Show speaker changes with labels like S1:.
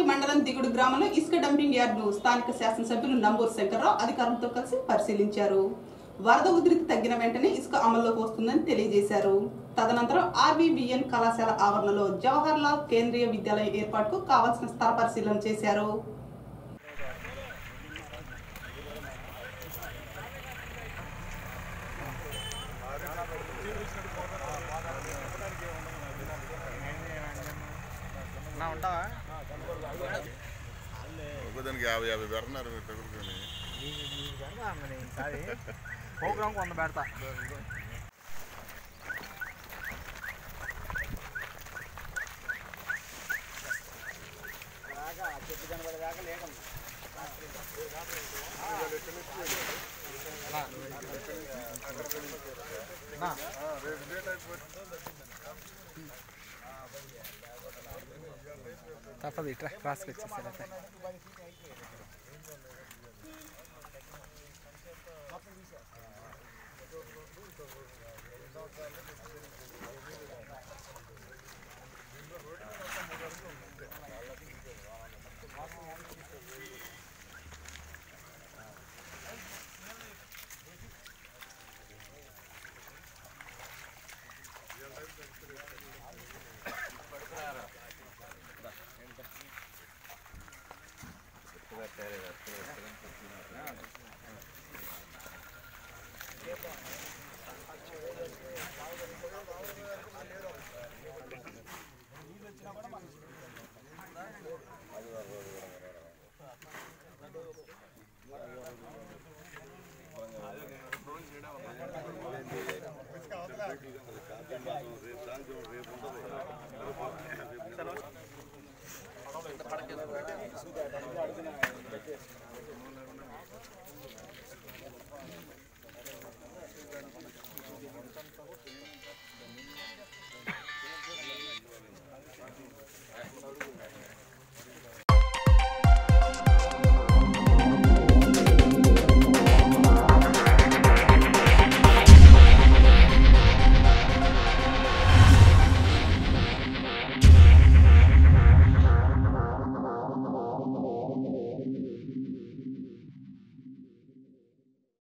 S1: మండలం దిగుడు గ్రామంలో ఇసుక డంపింగ్ యార్డ్ ను స్థానిక శాసనసభ్యులు నంబూరు శంకర్రావు అధికారులతో కలిసి పరిశీలించారు వరద ఉధృతి తగ్గిన వెంటనే ఇసుక అమల్లోకి వస్తుందని తెలియజేశారు తదనంతరం ఆర్వీబీఎన్ కళాశాల ఆవరణలో జవహర్ లాల్ కేంద్రీయ విద్యాలయం ఏర్పాటుకు కావాల్సిన స్థల పరిశీలన చేశారు
S2: నా ఉంటావా
S3: ఒకదానికి యాభై యాభై పెడుతున్నారు మీరు తగులుకొని
S2: ఈసారి ప్రోగ్రామ్ వంద పెడతా తప్పదు ఇట్లా క్రాస్కి వచ్చేసారు అయితే